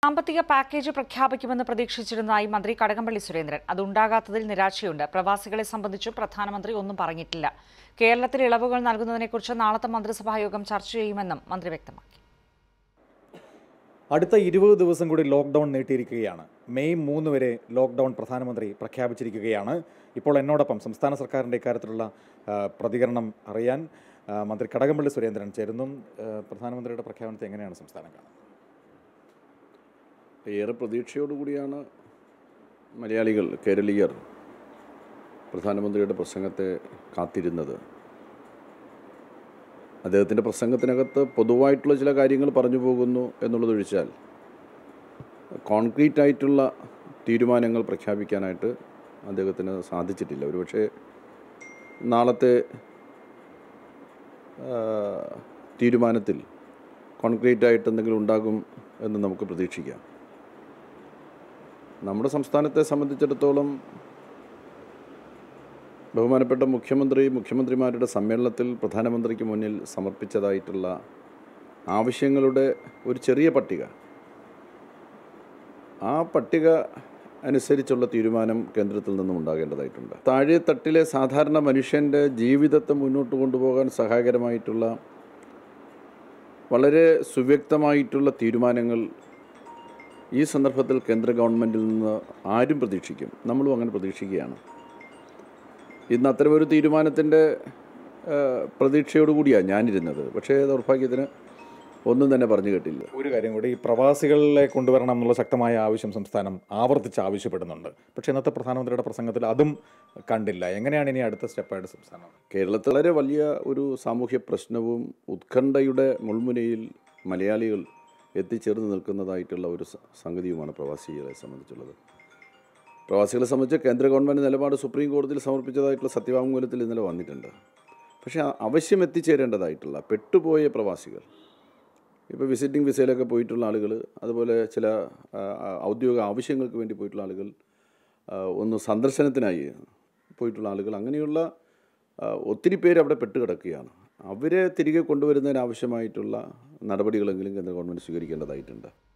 സാമ്പത്തിക പാക്കേജ് പ്രഖ്യാപിക്കുമെന്ന് പ്രതീക്ഷിച്ചിരുന്നതായി മന്ത്രി കടകംപള്ളി സുരേന്ദ്രൻ അതുണ്ടാകാത്തതിൽ നിരാശയുണ്ട് പ്രവാസികളെ സംബന്ധിച്ചും പ്രധാനമന്ത്രി ഒന്നും പറഞ്ഞിട്ടില്ല കേരളത്തിൽ ഇളവുകൾ നൽകുന്നതിനെക്കുറിച്ച് നാളത്തെ മന്ത്രിസഭാ യോഗം ചർച്ച ചെയ്യുമെന്നും മന്ത്രി വ്യക്തമാക്കി അടുത്ത ഇരുപത് ദിവസം കൂടി ലോക്ക്ഡൗൺ നീട്ടിയിരിക്കുകയാണ് മെയ് മൂന്ന് വരെ ലോക്ക്ഡൗൺ പ്രധാനമന്ത്രി പ്രഖ്യാപിച്ചിരിക്കുകയാണ് ഇപ്പോൾ എന്നോടൊപ്പം സംസ്ഥാന സർക്കാരിൻ്റെ ഇക്കാര്യത്തിലുള്ള ആ, പ്രതികരണം അറിയാൻ ആ, മന്ത്രി കടകംപള്ളി സുരേന്ദ്രൻ ചേരുന്നു ആ, പ്രധാനമന്ത്രിയുടെ പ്രഖ്യാപനത്തെ എങ്ങനെയാണ് സംസ്ഥാനം കാണുന്നത് ഏറെ പ്രതീക്ഷയോടുകൂടിയാണ് മലയാളികൾ കേരളീയർ പ്രധാനമന്ത്രിയുടെ പ്രസംഗത്തെ കാത്തിരുന്നത് അദ്ദേഹത്തിൻ്റെ പ്രസംഗത്തിനകത്ത് പൊതുവായിട്ടുള്ള ചില കാര്യങ്ങൾ പറഞ്ഞു പോകുന്നു എന്നുള്ളതൊഴിച്ചാൽ കോൺക്രീറ്റ് ആയിട്ടുള്ള തീരുമാനങ്ങൾ പ്രഖ്യാപിക്കാനായിട്ട് അദ്ദേഹത്തിന് സാധിച്ചിട്ടില്ല ഒരുപക്ഷെ നാളത്തെ ആ, തീരുമാനത്തിൽ കോൺക്രീറ്റ് ആയിട്ട് എന്തെങ്കിലും ഉണ്ടാകും എന്ന് നമുക്ക് പ്രതീക്ഷിക്കാം നമ്മുടെ സംസ്ഥാനത്തെ സംബന്ധിച്ചിടത്തോളം ബഹുമാനപ്പെട്ട മുഖ്യമന്ത്രി മുഖ്യമന്ത്രിമാരുടെ സമ്മേളനത്തിൽ പ്രധാനമന്ത്രിക്ക് മുന്നിൽ സമർപ്പിച്ചതായിട്ടുള്ള ആവശ്യങ്ങളുടെ ഒരു ചെറിയ പട്ടിക ആ പട്ടിക അനുസരിച്ചുള്ള തീരുമാനം കേന്ദ്രത്തിൽ നിന്നും ഉണ്ടാകേണ്ടതായിട്ടുണ്ട് താഴെ തട്ടിലെ സാധാരണ മനുഷ്യൻ്റെ ജീവിതത്തെ മുന്നോട്ട് കൊണ്ടുപോകാൻ സഹായകരമായിട്ടുള്ള വളരെ സുവ്യക്തമായിട്ടുള്ള തീരുമാനങ്ങൾ ഈ സന്ദർഭത്തിൽ കേന്ദ്ര ഗവൺമെൻറ്റിൽ നിന്ന് ആരും പ്രതീക്ഷിക്കും നമ്മളും അങ്ങനെ പ്രതീക്ഷിക്കുകയാണ് ഇന്ന് അത്തരമൊരു തീരുമാനത്തിൻ്റെ പ്രതീക്ഷയോടുകൂടിയാണ് ഞാനിരുന്നത് പക്ഷേ ദൗർഭാഗ്യത്തിന് ഒന്നും തന്നെ പറഞ്ഞു കേട്ടില്ല ഒരു കാര്യം കൂടി ഈ പ്രവാസികളെ കൊണ്ടുവരണം എന്നുള്ള ശക്തമായ ആവശ്യം സംസ്ഥാനം ആവർത്തിച്ച് ആവശ്യപ്പെടുന്നുണ്ട് പക്ഷേ ഇന്നത്തെ പ്രധാനമന്ത്രിയുടെ പ്രസംഗത്തിൽ അതും കണ്ടില്ല എങ്ങനെയാണ് ഇനി അടുത്ത സ്റ്റെപ്പായിട്ട് സംസ്ഥാനം കേരളത്തിൽ വളരെ വലിയ ഒരു സാമൂഹ്യ പ്രശ്നവും ഉത്കണ്ഠയുടെ മുൾമുനയിൽ മലയാളികൾ എത്തിച്ചേർന്ന് നിൽക്കുന്നതായിട്ടുള്ള ഒരു സ- സംഗതിയുമാണ് പ്രവാസികളെ സംബന്ധിച്ചുള്ളത് പ്രവാസികളെ സംബന്ധിച്ച് കേന്ദ്ര ഗവൺമെൻറ് നിലപാട് സുപ്രീം കോടതിയിൽ സമർപ്പിച്ചതായിട്ടുള്ള സത്യവാങ്മൂലത്തിൽ ഇന്നലെ വന്നിട്ടുണ്ട് പക്ഷേ ആ ആവശ്യം എത്തിച്ചേരേണ്ടതായിട്ടുള്ള പെട്ടുപോയ പ്രവാസികൾ ഇപ്പോൾ വിസിറ്റിംഗ് വിസയിലൊക്കെ പോയിട്ടുള്ള ആളുകൾ അതുപോലെ ചില ആ, ആ, ഔദ്യോഗിക ആവശ്യങ്ങൾക്ക് വേണ്ടി പോയിട്ടുള്ള ആളുകൾ ആ, ഒന്ന് സന്ദർശനത്തിനായി പോയിട്ടുള്ള ആളുകൾ അങ്ങനെയുള്ള ആ, ഒത്തിരി പേര് അവിടെ പെട്ട് കിടക്കുകയാണ് അവരെ തിരികെ കൊണ്ടുവരുന്നതിന് ആവശ്യമായിട്ടുള്ള നടപടികളെങ്കിലും കേന്ദ്ര ഗവൺമെൻറ് സ്വീകരിക്കേണ്ടതായിട്ടുണ്ട്